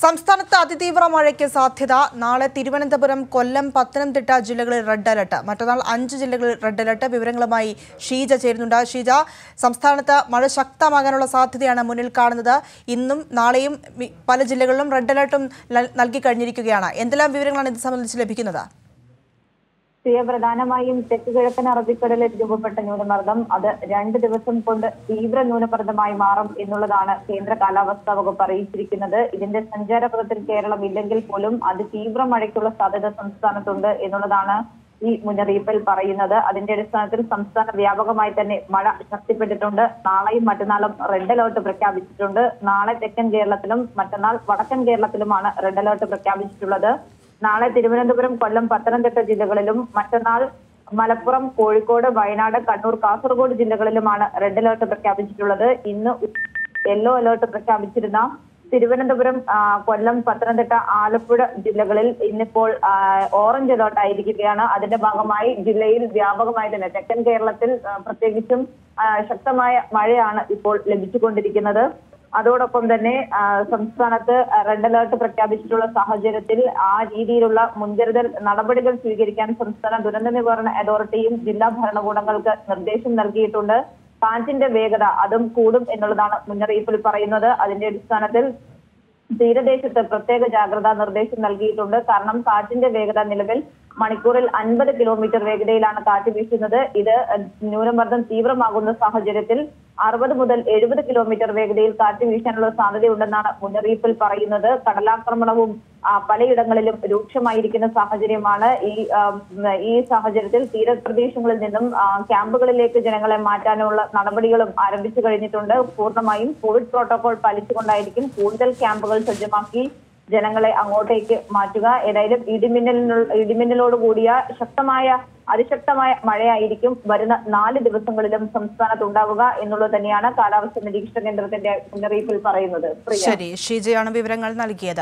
സംസ്ഥാനത്ത് അതിതീവ്ര മഴയ്ക്ക് സാധ്യത നാളെ തിരുവനന്തപുരം കൊല്ലം പത്തനംതിട്ട ജില്ലകളിൽ റെഡ് അലർട്ട് മറ്റന്നാൾ അഞ്ച് ജില്ലകളിൽ റെഡ് അലർട്ട് വിവരങ്ങളുമായി ഷീജ ചേരുന്നുണ്ട് ഷീജ സംസ്ഥാനത്ത് മഴ ശക്തമാകാനുള്ള സാധ്യതയാണ് മുന്നിൽ കാണുന്നത് ഇന്നും നാളെയും മി- പല ജില്ലകളിലും റെഡ് അലർട്ടും നൽ- നൽകി കഴിഞ്ഞിരിക്കുകയാണ് എന്തെല്ലാം വിവരങ്ങളാണ് ഇത് സംബന്ധിച്ച് ലഭിക്കുന്നത് സിയ പ്രധാനമായും തെക്ക് കിഴക്കൻ അറബിക്കടലിൽ രൂപപ്പെട്ട ന്യൂനമർദ്ദം അത് രണ്ട് ദിവസം കൊണ്ട് തീവ്ര ന്യൂനമർദ്ദമായി മാറും എന്നുള്ളതാണ് കേന്ദ്ര കാലാവസ്ഥാ വകുപ്പ് അറിയിച്ചിരിക്കുന്നത് ഇതിന്റെ സഞ്ചാരപഥത്തിൽ കേരളം ഇല്ലെങ്കിൽ പോലും അതിതീവ്ര മഴയ്ക്കുള്ള സാധ്യത സംസ്ഥാനത്തുണ്ട് എന്നുള്ളതാണ് ഈ മുന്നറിയിപ്പിൽ പറയുന്നത് അതിന്റെ അടിസ്ഥാനത്തിൽ സംസ്ഥാന വ്യാപകമായി തന്നെ മഴ ശക്തിപ്പെട്ടിട്ടുണ്ട് നാളെയും മറ്റന്നാളും റെഡ് അലേർട്ട് പ്രഖ്യാപിച്ചിട്ടുണ്ട് നാളെ തെക്കൻ കേരളത്തിലും മറ്റന്നാൾ വടക്കൻ കേരളത്തിലുമാണ് റെഡ് അലേർട്ട് പ്രഖ്യാപിച്ചിട്ടുള്ളത് നാളെ തിരുവനന്തപുരം കൊല്ലം പത്തനംതിട്ട ജില്ലകളിലും മറ്റന്നാൾ മലപ്പുറം കോഴിക്കോട് വയനാട് കണ്ണൂർ കാസർഗോഡ് ജില്ലകളിലുമാണ് റെഡ് അലേർട്ട് പ്രഖ്യാപിച്ചിട്ടുള്ളത് ഇന്ന് യെല്ലോ അലേർട്ട് പ്രഖ്യാപിച്ചിരുന്ന തിരുവനന്തപുരം ആ, കൊല്ലം പത്തനംതിട്ട ആലപ്പുഴ ജില്ലകളിൽ ഇന്നിപ്പോൾ ആ, ഓറഞ്ച് അലേർട്ട് ആയിരിക്കുകയാണ് അതിന്റെ ഭാഗമായി ജില്ലയിൽ വ്യാപകമായി തന്നെ തെക്കൻ കേരളത്തിൽ ആ, പ്രത്യേകിച്ചും ആ, ശക്തമായ മഴയാണ് ഇപ്പോൾ ലഭിച്ചുകൊണ്ടിരിക്കുന്നത് അതോടൊപ്പം തന്നെ ആ, സംസ്ഥാനത്ത് റെഡ് അലേർട്ട് പ്രഖ്യാപിച്ചിട്ടുള്ള സാഹചര്യത്തിൽ ആ രീതിയിലുള്ള മുൻകരുതൽ നടപടികൾ സ്വീകരിക്കാൻ സംസ്ഥാന ദുരന്ത നിവാരണ അതോറിറ്റിയും ജില്ലാ ഭരണകൂടങ്ങൾക്ക് നിർദ്ദേശം നൽകിയിട്ടുണ്ട് കാറ്റിന്റെ വേഗത അതും കൂടും എന്നുള്ളതാണ് മുന്നറിയിപ്പിൽ പറയുന്നത് അതിന്റെ അടിസ്ഥാനത്തിൽ തീരദേശത്ത് പ്രത്യേക ജാഗ്രതാ നിർദ്ദേശം നൽകിയിട്ടുണ്ട് കാരണം കാറ്റിന്റെ വേഗത നിലവിൽ മണിക്കൂറിൽ അൻപത് കിലോമീറ്റർ വേഗതയിലാണ് കാറ്റ് വീശുന്നത് ഇത് ന്യൂനമർദ്ദം തീവ്രമാകുന്ന സാഹചര്യത്തിൽ അറുപത് മുതൽ എഴുപത് കിലോമീറ്റർ വേഗതയിൽ കാറ്റ് വീശാനുള്ള സാധ്യതയുണ്ടെന്നാണ് മുന്നറിയിപ്പിൽ പറയുന്നത് കടലാക്രമണവും ആ, പലയിടങ്ങളിലും രൂക്ഷമായിരിക്കുന്ന സാഹചര്യമാണ് ഈ ആ, ഈ സാഹചര്യത്തിൽ തീരപ്രദേശങ്ങളിൽ നിന്നും ആ, ക്യാമ്പുകളിലേക്ക് ജനങ്ങളെ മാറ്റാനുള്ള നടപടികളും ആരംഭിച്ചു കഴിഞ്ഞിട്ടുണ്ട് പൂർണ്ണമായും കോവിഡ് പ്രോട്ടോകോൾ പാലിച്ചുകൊണ്ടായിരിക്കും കൂടുതൽ ക്യാമ്പുകൾ സജ്ജമാക്കി ജനങ്ങളെ അങ്ങോട്ടേക്ക് മാറ്റുക ഏതായാലും ഇടിമിന്നലിനുള്ള ഇടിമിന്നലോട് കൂടിയ ശക്തമായ അതിശക്തമായ മഴയായിരിക്കും വരുന്ന നാല് ദിവസങ്ങളിലും സംസ്ഥാനത്ത് ഉണ്ടാവുക എന്നുള്ളത് തന്നെയാണ് കാലാവസ്ഥ നിരീക്ഷണ കേന്ദ്രത്തിന്റെ മുന്നറിയിപ്പിൽ പറയുന്നത് പ്രിയ ശരി ഷീജയാണ് വിവരങ്ങൾ നൽകിയത്